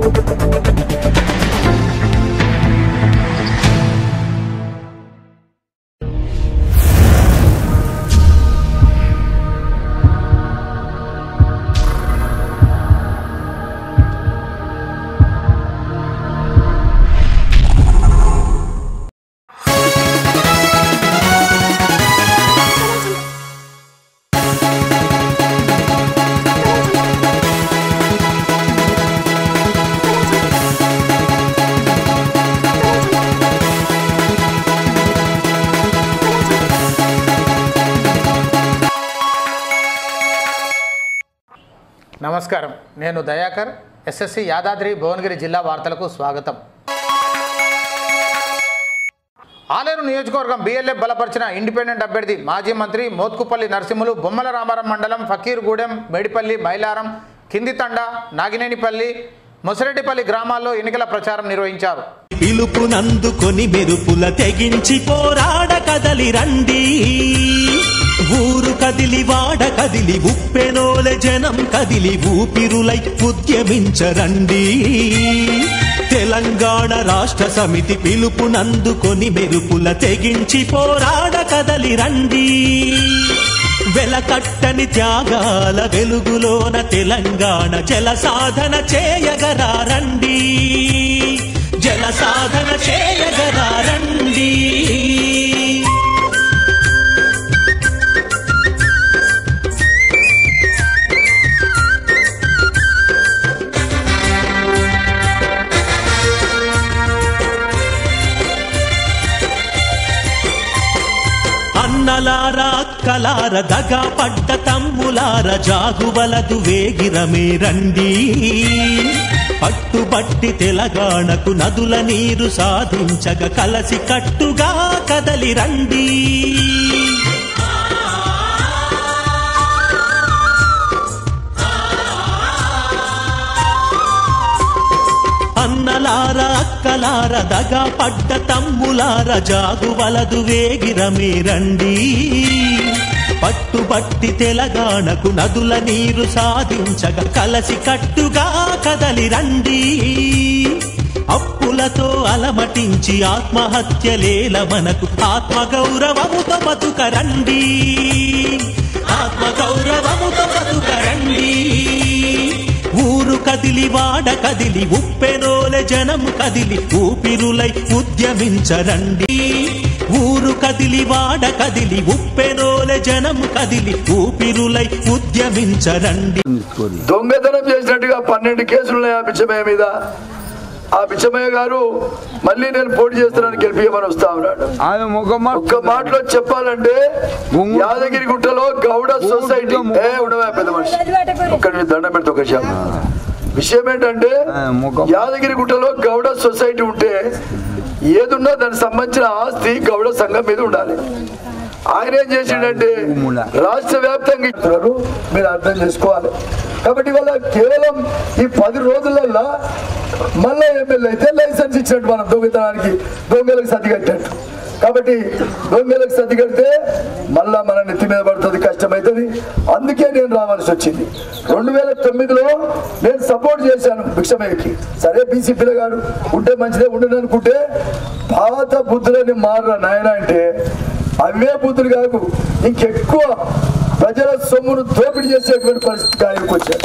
నమస్కారం నేను దయాకర్ ఎస్ఎస్సి యాదాద్రి భువనగిరి జిల్లా వార్తలకు స్వాగతం ఆలేరు నియోజకవర్గం బిఎల్ఎఫ్ బలపరిచిన ఇండిపెండెంట్ అభ్యర్థి మాజీ మంత్రి మోత్కుపల్లి నరసింహులు బొమ్మల రామారం మండలం ఫకీర్గూడెం మేడిపల్లి మైలారం కిందితండ నాగినేనిపల్లి ముసిరెడ్డిపల్లి గ్రామాల్లో ఎన్నికల ప్రచారం నిర్వహించారు పిలుపునందుకొని మెరుపుల తెగించి పోరాడ కదలి రండి ఊరు కదిలి వాడ కదిలి ఉప్పెనోలె జనం కదిలి ఊపిరులై ఉద్యమించరండి తెలంగాణ రాష్ట్ర సమితి పిలుపునందుకొని మెరుపుల తెగించి పోరాడ కదలి రండి వెలకట్టని త్యాగాల వెలుగులోన తెలంగాణ జల సాధన చేయగరారండి జల సాధన చేయగరారండి అన్నలార అక్కలార దగా పడ్డ తమ్ములార జాగువలదు వేగిరమే రండి పట్టుబట్టి తెలంగాణకు నదుల నీరు సాధించగ కలసి కట్టుగా కదలి రండి అన్నలార అక్కలార దగా పడ్డ తమ్ములార జాగువలదు వేగిరమే రండి పట్టుబట్టి తెలంగాణకు నదుల నీరు సాధించగ కలసి కట్టుగా కదలి రండి అప్పులతో అలమటించి ఆత్మహత్యలేల మనకు ఆత్మగౌరవముతో బతుకరండి ఆత్మగౌరవముతో బతుకరండి ఊరు కదిలి వాడ కదిలి ఉప్పెనోలె జనం కదిలి ఊపిరులై ఉద్యమించరండి ఊరు కదిలి వాడ కదిలి ఉప్పెనోలె జనం కదిలి ఊపిరులై ఉద్యమించరండి దొంగతనం చేసినట్టుగా పన్నెండు కేసులు ఉన్నాయి ఆ బిచ్చమయ్య మీద ఆ బిచ్చమయ్య గారు మళ్ళీ నేను పోటీ చేస్తున్నాను గెలిపియమని వస్తా ఉన్నాడు ఆయన ముఖం ఒక్క మాటలో చెప్పాలంటే యాదగిరి గుట్టలో గౌడ సొసైటీ ఏ ఉండవా పెద్ద మనిషి ఒక్క నిమిషం దండం పెడితే ఒక విషయం విషయం ఏంటంటే ఆ, ముఖం. యాదగిరి గుట్టలో గౌడ సొసైటీ ఉంటే ఏదున్నా దానికి సంబంధించిన ఆస్తి గౌడ సంఘం మీద ఉండాలి ఆయన ఏం చేసిండంటే భూముల. రాష్ట్ర వ్యాప్తంగా ఇస్తున్నారు మీరు అర్థం చేసుకోవాలి కాబట్టి వాళ్ళ కేవలం ఈ పది రోజులల్లో మళ్ళా ఎమ్మెల్యే అయితే లైసెన్స్ ఇచ్చినట్టు మనం దొంగతనానికి దొంగలకు సర్ది కట్టినట్టు కాబట్టి దొంగలకు సర్ది కడితే మళ్ళా మన నెత్తి మీద పడుతుంది కష్టమవుతుంది అందుకే నేను రావాల్సి వచ్చింది రెండు వేల తొమ్మిదిలో నేను సపోర్ట్ చేశాను భిక్షమయ్యకి సరే బీసీ పిల్లగాడు ఉంటే మంచిదే ఉండను అనుకుంటే పాత బుద్ధులని మారరా నాయన అంటే అవే బుద్ధులు కాదు ఇంకెక్కువ ప్రజల సొమ్మును దోపిడీ చేసేటువంటి పరిస్థితి ఆయనకు వచ్చారు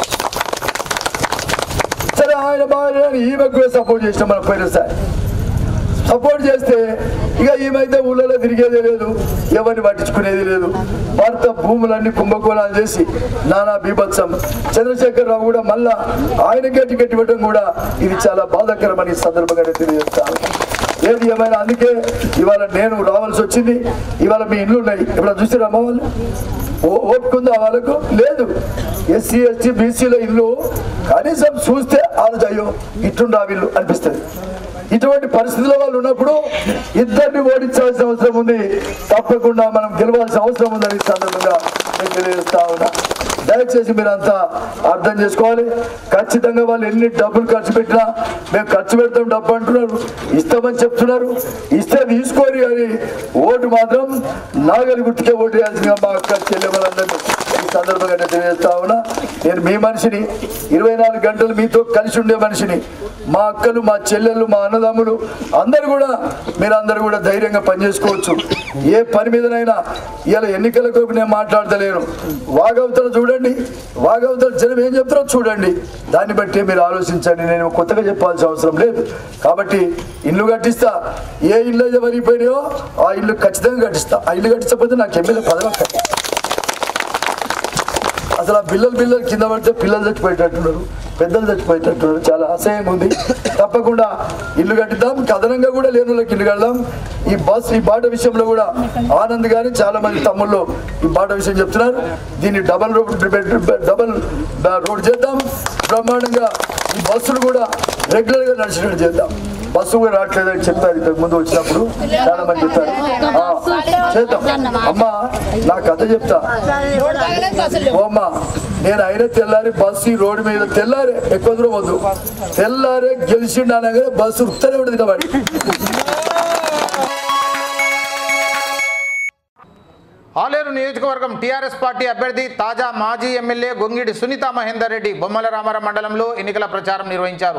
సరే ఆయన బాగా ఈమె కూడా సపోర్ట్ చేసిన మన పోయినసారి సపోర్ట్ చేస్తే ఇక ఈమైతే ఊళ్ళలో తిరిగేదే లేదు ఎవరిని పట్టించుకునేది లేదు భర్త భూములన్నీ కుంభకోణాలు చేసి నానా బీభత్సం చంద్రశేఖర్ రావు కూడా మళ్ళా ఆయన గట్టి గట్టి పెట్టడం కూడా ఇది చాలా బాధాకరమని ఈ సందర్భంగా నేను తెలియజేస్తాను ఏది ఏమైనా అందుకే ఇవాళ నేను రావాల్సి వచ్చింది ఇవాళ మీ ఇల్లు ఉన్నాయి ఇప్పుడు చూసారు అమ్మ వాళ్ళు ఓ- ఓపుకుందా వాళ్ళకు లేదు ఎస్సీ ఎస్టీ బీసీల ఇల్లు కనీసం చూస్తే ఆలోచన అయ్యో ఇట్లుండా వీళ్ళు అనిపిస్తుంది ఇటువంటి పరిస్థితుల్లో వాళ్ళు ఉన్నప్పుడు ఇద్దరిని ఓడించాల్సిన అవసరం ఉంది తప్పకుండా మనం గెలవాల్సిన అవసరం ఉందని ఈ సందర్భంగా నేను తెలియజేస్తా ఉన్నా దయచేసి మీరంతా అర్థం చేసుకోవాలి ఖచ్చితంగా వాళ్ళు ఎన్ని డబ్బులు ఖర్చు పెట్టినా మేము ఖర్చు పెడతాం డబ్బు అంటున్నారు ఇస్తామని చెప్తున్నారు ఇస్తే తీసుకోరు కానీ ఓటు మాత్రం నాగలి గుర్తుకే ఓటు వేయాల్సిందిగా మా అక్క చెల్లెమ్మలందరినీ ఈ సందర్భంగా నేను తెలియజేస్తా ఉన్నా నేను మీ మనిషిని ఇరవై నాలుగు గంటలు మీతో కలిసి ఉండే మనిషిని మా అక్కలు మా చెల్లెళ్ళు మా అన్నదమ్ములు అందరు కూడా మీరందరూ కూడా ధైర్యంగా పనిచేసుకోవచ్చు ఏ పని మీదనైనా ఇలా ఎన్నికలకు నేను మాట్లాడతలేను వాగవతలు చూడండి వాగవతల జనం ఏం చెప్తారో చూడండి దాన్ని బట్టి మీరు ఆలోచించండి నేను కొత్తగా చెప్పాల్సిన అవసరం లేదు కాబట్టి ఇల్లు కట్టిస్తా ఏ ఇల్లు అయితే వరిగిపోయినాయో ఆ ఇల్లు ఖచ్చితంగా కట్టిస్తా ఆ ఇల్లు కట్టించకపోతే నాకు ఎమ్మెల్యే పదవి అక్కర్లేదు. అసలు ఆ పిల్లలు పిల్లలు కింద పడితే పిల్లలు చచ్చిపోయేటట్టున్నారు పెద్దలు చచ్చిపోయేటట్టున్నారు చాలా అసహ్యంగా ఉంది తప్పకుండా ఇల్లు కట్టిద్దాం అదనంగా కూడా లేని వాళ్ళకి ఇల్లు కడదాం ఈ బస్ ఈ బాట విషయంలో కూడా ఆనంద్ గాని చాలా మంది తమ్ముళ్ళు ఈ బాట విషయం చెప్తున్నారు దీన్ని డబల్ రోడ్ డబల్ రోడ్ చేద్దాం బ్రహ్మాండంగా ఈ బస్సులు కూడా రెగ్యులర్ గా నడిచినట్టు చేద్దాం బస్సు కూడా రావట్లేదని చెప్పారు ఇంతకు ముందు వచ్చినప్పుడు చాలా మంది చెప్పారు ఆ, చేద్దాం అమ్మా నా కథ చెప్తా ఓ అమ్మ నేను అయిన తెల్లారి బస్సు ఈ రోడ్డు మీద తెల్లారే ఎక్కువ దూరం వద్దు తెల్లారే గెలిచిండు అనగానే బస్సు ఉత్తరే ఉండదు కాబట్టి ఆలేరు నియోజకవర్గం టీఆర్ఎస్ పార్టీ అభ్యర్థి తాజా మాజీ ఎమ్మెల్యే గొంగిడి సునీత మహేందర్ రెడ్డి బొమ్మల రామారం మండలంలో ఎన్నికల ప్రచారం నిర్వహించారు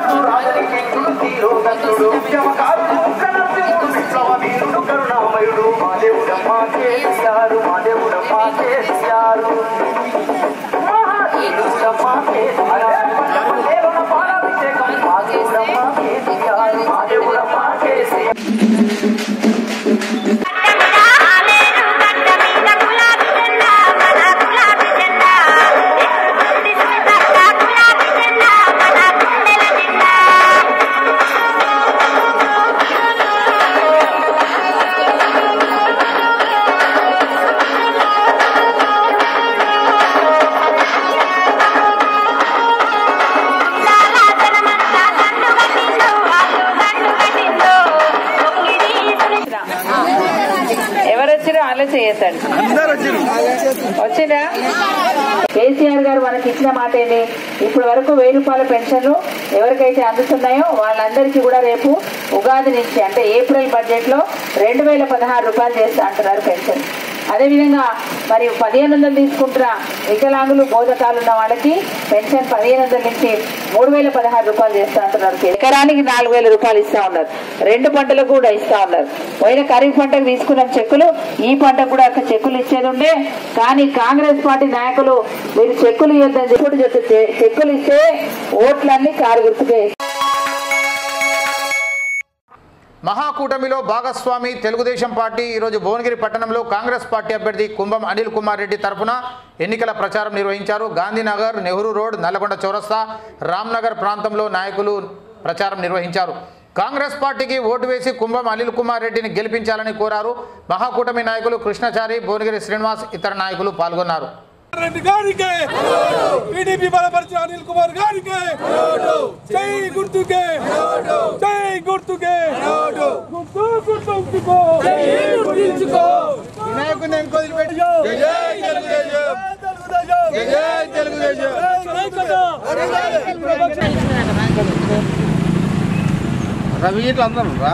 ఎవరు వచ్చిరో ఆలోచన చేస్తాడు వచ్చిరా కేసీఆర్ గారు మనకి ఇచ్చిన మాట ఏంటి ఇప్పటి వరకు వెయ్యి రూపాయల పెన్షన్లు ఎవరికైతే అందుతున్నాయో వాళ్ళందరికీ కూడా రేపు ఉగాది నుంచి అంటే ఏప్రిల్ బడ్జెట్ లో రెండు వేల పదహారు రూపాయలు చేస్తా అంటున్నారు పెన్షన్ అదేవిధంగా మరి పదిహేను వందలు తీసుకుంటున్న వికలాంగులు బోధకాలు ఉన్న వాళ్ళకి పెన్షన్ పదిహేను వందల నుంచి మూడు వేల పదహారు రూపాయలు చేస్తా అంటున్నారు ఎకరానికి నాలుగు వేల రూపాయలు ఇస్తా ఉన్నారు రెండు పంటలకు కూడా ఇస్తా ఉన్నారు పోయిన ఖరీఫ్ పంటకు తీసుకున్న చెక్కులు ఈ పంటకు కూడా ఒక చెక్కులు ఇచ్చేది ఉండే కానీ కాంగ్రెస్ పార్టీ నాయకులు మీరు చెక్కులు ఇవ్వద్దని చెప్పి చెప్తే చెక్కులు ఇస్తే ఓట్లన్నీ కారు గుర్తుకే మహాకూటమిలో భాగస్వామి తెలుగుదేశం పార్టీ ఈరోజు భువనగిరి పట్టణంలో కాంగ్రెస్ పార్టీ అభ్యర్థి కుంభం అనిల్ కుమార్ రెడ్డి తరఫున ఎన్నికల ప్రచారం నిర్వహించారు గాంధీనగర్ నెహ్రూ రోడ్ నల్లగొండ చౌరస్తా రామ్నగర్ ప్రాంతంలో నాయకులు ప్రచారం నిర్వహించారు కాంగ్రెస్ పార్టీకి ఓటు వేసి కుంభం అనిల్ కుమార్ రెడ్డిని గెలిపించాలని కోరారు మహాకూటమి నాయకులు కృష్ణచారి భువనగిరి శ్రీనివాస్ ఇతర నాయకులు పాల్గొన్నారు రెడ్డి గారికి టీడీపీ బలపరిచిన అనిల్ కుమార్ గారికి జై గుర్తుకే జై గుర్తుకే గుర్తు గుర్తుంచుకో గుర్తుంచుకో వినాయకుని నేను వదిలిపెట్టి జై తెలుగుదేశం జై తెలుగుదేశం రవి ఇట్లా అందరూ రా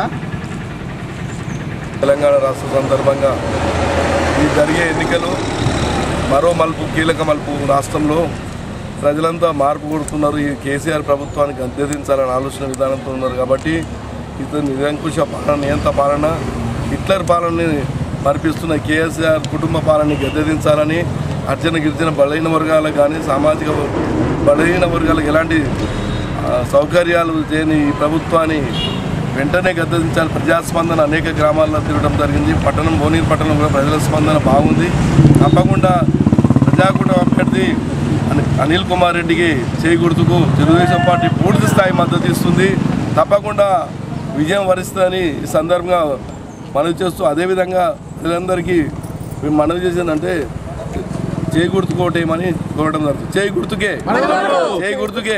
తెలంగాణ రాష్ట్ర సందర్భంగా ఈ జరిగే ఎన్నికలు మరో మలుపు కీలక మలుపు రాష్ట్రంలో ప్రజలంతా మార్పు కొడుతున్నారు ఈ కేసీఆర్ ప్రభుత్వానికి అధ్యసించాలని ఆలోచన విధానంతో ఉన్నారు కాబట్టి ఇతని నిరంకుశ పాలన నియంత పాలన హిట్లర్ పాలనని మరిపిస్తున్న కేసీఆర్ కుటుంబ పాలనని గద్దెదించాలని అర్జన గిరిజన బలహీన వర్గాలకు కానీ సామాజిక బలహీన వర్గాలకు ఎలాంటి ఆ, సౌకర్యాలు చేయని ఈ ప్రభుత్వాన్ని వెంటనే గద్దెదించాలి ప్రజాస్పందన అనేక గ్రామాల్లో తిరగడం జరిగింది పట్టణం భువనగిరి పట్టణం కూడా ప్రజల స్పందన బాగుంది తప్పకుండా ప్రజాకూటమి అభ్యర్థి అని- అనిల్ కుమార్ రెడ్డికి చేకూర్చుకు తెలుగుదేశం పార్టీ పూర్తి స్థాయి మద్దతు ఇస్తుంది తప్పకుండా విజయం వరిస్తుందని ఈ సందర్భంగా మనవి చేస్తూ అదేవిధంగా ప్రజలందరికీ మేము మనవి చేసిందంటే చేయి గుర్తుకోటేయమని కోరడం జరుగుతుంది చేయి గుర్తుకే చేయి గుర్తుకే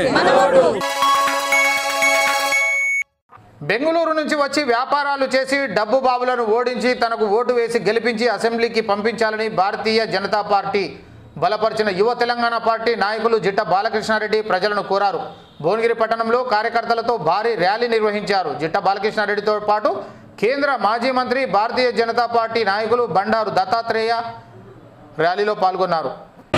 బెంగళూరు నుంచి వచ్చి వ్యాపారాలు చేసి డబ్బు బాబులను ఓడించి తనకు ఓటు వేసి గెలిపించి అసెంబ్లీకి పంపించాలని భారతీయ జనతా పార్టీ బలపరిచిన యువ తెలంగాణ పార్టీ నాయకులు జిట్ట బాలకృష్ణారెడ్డి ప్రజలను కోరారు భువనగిరి పట్టణంలో కార్యకర్తలతో భారీ ర్యాలీ నిర్వహించారు జిట్ట బాలకృష్ణారెడ్డితో పాటు కేంద్ర మాజీ మంత్రి భారతీయ జనతా పార్టీ నాయకులు బండారు దత్తాత్రేయ ర్యాలీలో పాల్గొన్నారు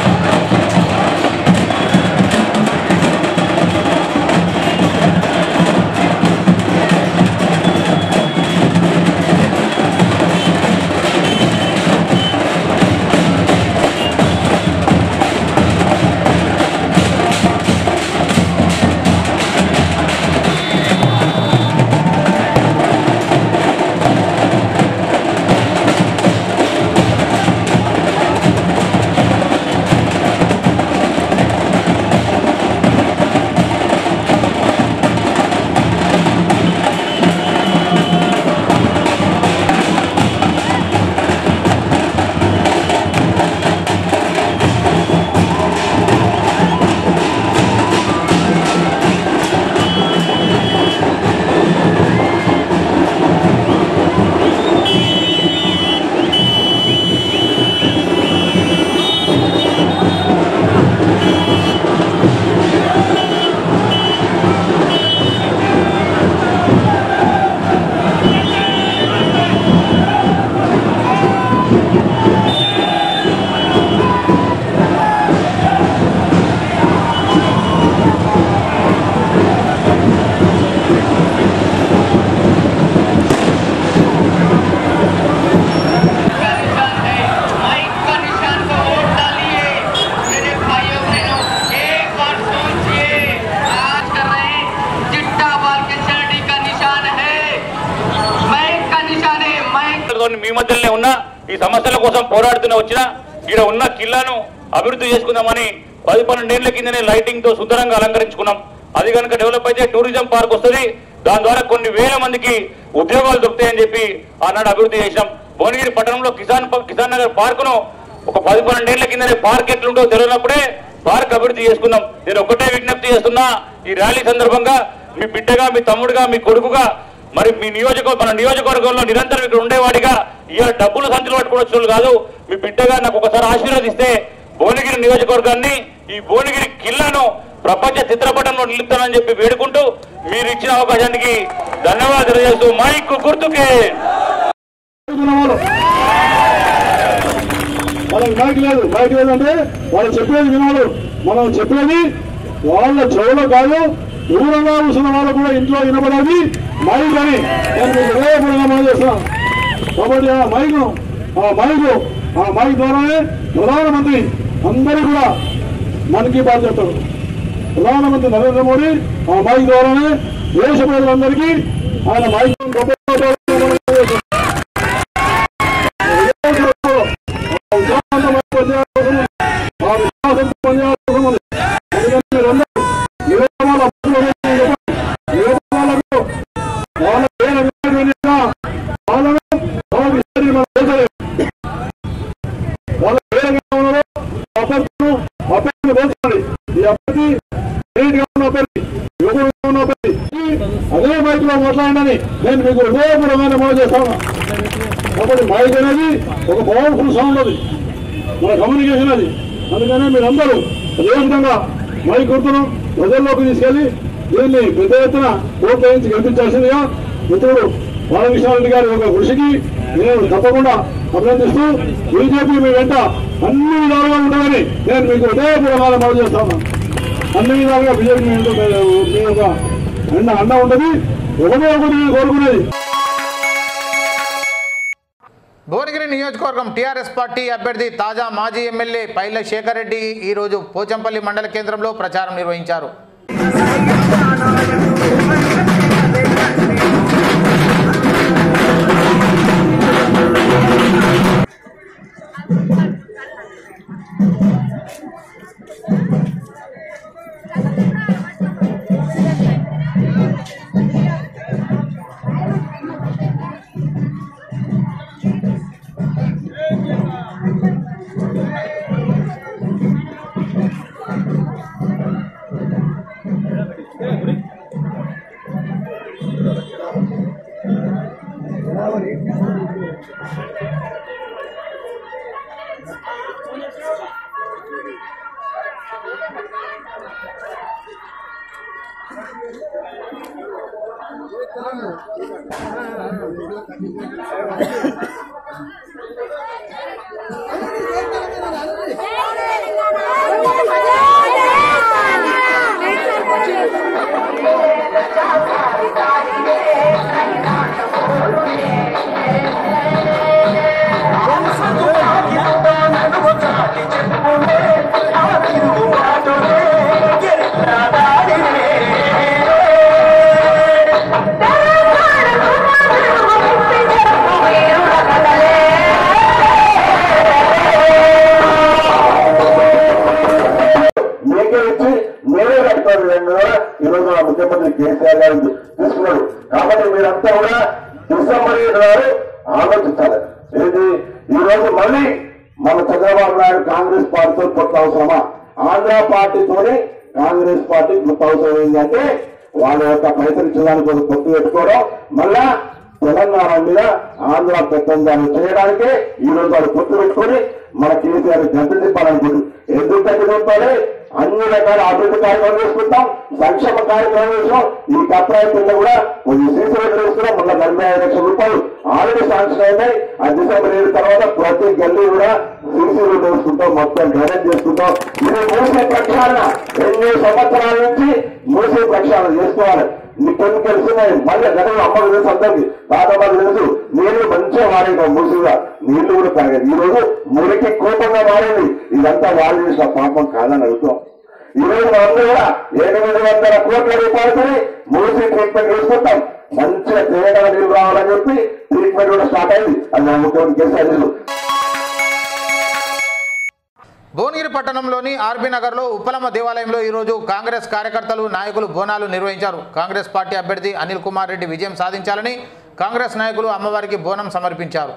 माइक का निशान को वोट डालिए मेरे भाइयों बहनों एक बार सोचिए आज कर रहे हैं चिट्टा बाल के चरणी का निशान है माइक का निशान है माइक తోని మీ మధ్యలోనే ఉన్నా ఈ సమస్యల కోసం పోరాడుతూనే వచ్చిన ఇక్కడ ఉన్న కిల్లాను అభివృద్ధి చేసుకుందామని పది పన్నెండేళ్ల కిందనే లైటింగ్ తో సుందరంగా అలంకరించుకున్నాం అది కనుక డెవలప్ అయితే టూరిజం పార్క్ వస్తుంది దాని ద్వారా కొన్ని వేల మందికి ఉద్యోగాలు దొరుకుతాయని చెప్పి ఆనాడు అభివృద్ధి చేసినాం భువనగిరి పట్టణంలో కిసాన్ ప- కిసాన్ నగర్ పార్కును ఒక పది పన్నెండేళ్ల కిందనే పార్క్ ఎట్లుంటో తెలియనప్పుడే పార్క్ అభివృద్ధి చేసుకున్నాం నేను ఒకటే విజ్ఞప్తి చేస్తున్నా ఈ ర్యాలీ సందర్భంగా మీ బిడ్డగా మీ తమ్ముడుగా మీ కొడుకుగా మరి మీ నియోజక మన నియోజకవర్గంలో నిరంతరం ఇక్కడ ఉండేవాడిగా ఇవాళ డబ్బులు సంచులు పట్టుకుని వచ్చిన కాదు మీ బిడ్డగా నాకు ఒకసారి ఆశీర్వదిస్తే భువనగిరి నియోజకవర్గాన్ని ఈ భువనగిరి కిల్లాను ప్రపంచ చిత్రపటంలో నిలుపుతానని చెప్పి వేడుకుంటూ మీరు ఇచ్చిన అవకాశానికి ధన్యవాదాలు తెలియజేస్తూ మైక్ గుర్తుకే వాళ్ళకి మైక్ లేదు మైక్ లేదంటే వాళ్ళు చెప్పేది వినాలి మనం చెప్పేది వాళ్ళ చెవులో కాదు దూరంగా కూర్చున్న వాళ్ళు కూడా ఇంట్లో వినపడేది మైక్ అని నేను మీకు హృదయపూర్వకంగా మనం చేస్తున్నాను కాబట్టి ఆ మైక్ ఆ మైక్ ఆ మైక్ ద్వారానే ప్రధానమంత్రి అందరూ కూడా మన్ కీ బాత్ చెప్తారు ప్రధానమంత్రి నరేంద్ర మోడీ ఆ మైక్ ద్వారానే దేశ ప్రజలందరికీ ఆయన మైక్ గొప్ప అదే మైక్ లో మాట్లాడండి నేను మీకు హృదయపూర్వకంగా మనం చేస్తాను కాబట్టి మైక్ అనేది ఒక పవర్ఫుల్ సౌండ్ అది మన కమ్యూనికేషన్ అది అందుకనే మీరందరూ అదేవిధంగా మైక్ గుర్తును ప్రజల్లోకి తీసుకెళ్లి దీన్ని పెద్ద ఎత్తున ఓట్లు వేయించి గెలిపించాల్సిందిగా మిత్రుడు బాలకృష్ణారెడ్డి గారి యొక్క కృషికి నేను తప్పకుండా అభినందిస్తూ బీజేపీ మీ వెంట అన్ని విధాలుగా ఉంటుందని నేను మీకు హృదయపూర్వకాలు మనం చేస్తాను అన్ని విధాలుగా బీజేపీ మీ వెంట మీ యొక్క అండ అండ ఉంటుంది ఒకటే ఒకటి నేను కోరుకునేది భువనగిరి నియోజకవర్గం టీఆర్ఎస్ పార్టీ అభ్యర్థి తాజా మాజీ ఎమ్మెల్యే పైల శేఖర్ రెడ్డి ఈరోజు పోచంపల్లి మండల కేంద్రంలో ప్రచారం నిర్వహించారు విధంగా ఈ రోజు మన ముఖ్యమంత్రి కేసీఆర్ గారు తీసుకున్నాడు కాబట్టి మీరంతా కూడా డిసెంబర్ ఏడు నాడు ఆలోచించాలి ఏంటి ఈ రోజు మళ్ళీ మన చంద్రబాబు నాయుడు కాంగ్రెస్ పార్టీతో కొత్త అవసరమా ఆంధ్ర పార్టీతోనే కాంగ్రెస్ పార్టీ కొత్త అవసరం ఏంటంటే వాళ్ళ యొక్క ప్రయత్నించడానికి ఒక పొత్తు పెట్టుకోవడం మళ్ళా తెలంగాణ మీద ఆంధ్ర పెత్తందాన్ని చేయడానికే ఈ రోజు వాళ్ళు పొత్తు పెట్టుకొని మన కేసీఆర్ గంట తిప్పాలనుకుంటు ఎందుకు గంట తిప్పాలి అన్ని రకాల అభివృద్ధి కార్యక్రమాలు చేసుకుంటాం సంక్షేమ కార్యక్రమం చేసాం ఈ కప్రాయి కింద కూడా కొన్ని సీసీ రోడ్లు వేస్తున్నాం మొన్న నలభై ఐదు లక్షల రూపాయలు ఆల్రెడీ శాంక్షన్ అయినాయి ఆ డిసెంబర్ ఏడు తర్వాత ప్రతి గల్లీ కూడా సీసీ రోడ్లు వేసుకుంటాం మొత్తం డ్రైనేజ్ చేసుకుంటాం ఇది మూసీ ప్రక్షాళన ఎన్నో సంవత్సరాల నుంచి మూసీ ప్రక్షాళన చేసుకోవాలి నీకెన్ని తెలిసినాయి మళ్ళీ గతంలో అమ్మకు తెలుసు అందరికి తాతమ్మకు తెలుసు నీళ్లు మంచిగా మారేది మూసిగా నీళ్లు కూడా తాగేది ఈ రోజు మురికి కోపంగా మారింది ఇదంతా వాళ్ళు చేసిన పాపం కాదని అడుగుతాం ఈ రోజు మనందరూ కూడా ఎనిమిది వందల కోట్ల రూపాయలతో మూసి ట్రీట్మెంట్ చేసుకుంటాం మంచిగా తేడా నీళ్ళు రావాలని చెప్పి ట్రీట్మెంట్ కూడా స్టార్ట్ అయింది అది నా ముఖ్యమంత్రి కేసీఆర్ తెలుసు భువనగిరి పట్టణంలోని ఆర్బీ నగర్లో ఉప్పలమ్మ దేవాలయంలో ఈరోజు కాంగ్రెస్ కార్యకర్తలు నాయకులు బోనాలు నిర్వహించారు కాంగ్రెస్ పార్టీ అభ్యర్థి అనిల్ కుమార్ రెడ్డి విజయం సాధించాలని కాంగ్రెస్ నాయకులు అమ్మవారికి బోనం సమర్పించారు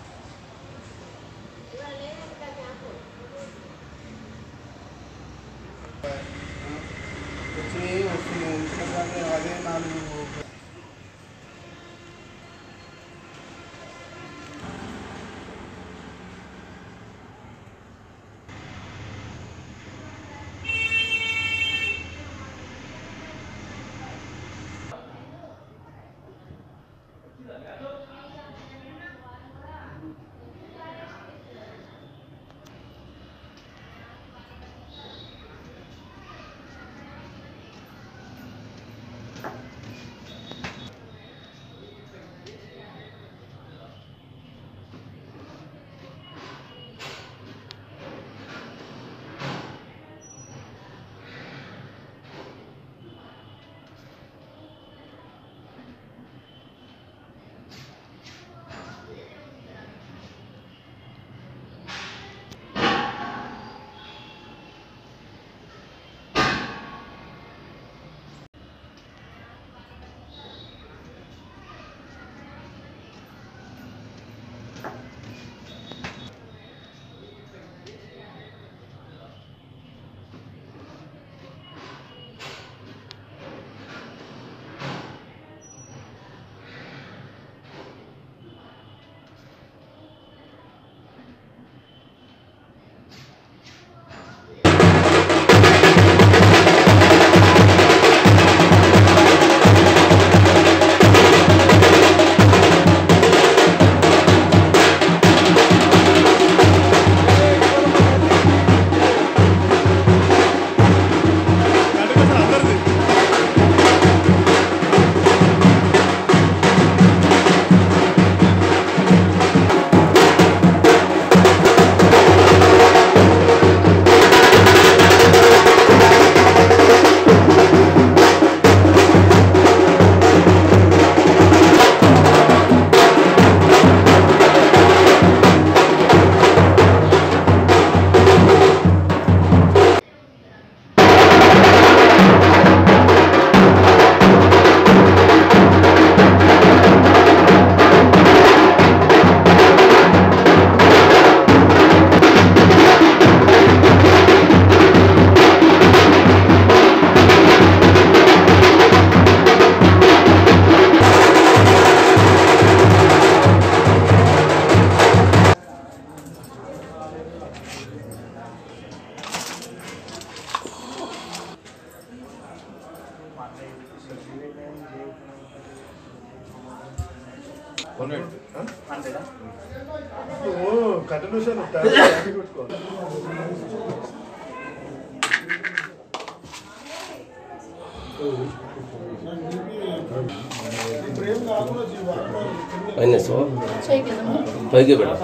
పైన సో పైకి పెట్ట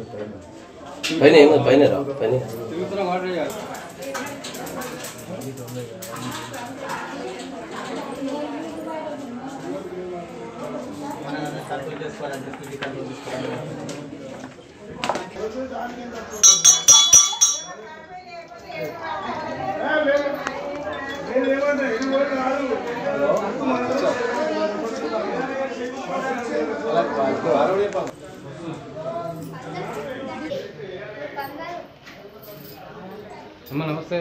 పైన ఏమో పైన రా పైన ఏ అమ్మ నమస్తే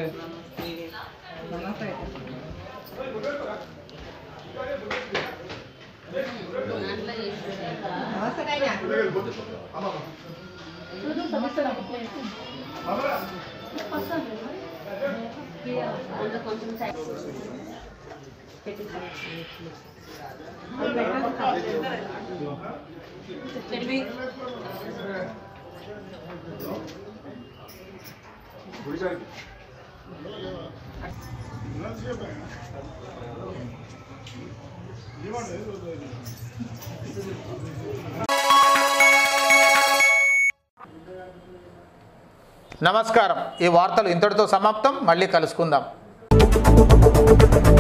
నమస్కారం ఈ వార్తలు ఇంతటితో సమాప్తం మళ్ళీ కలుసుకుందాం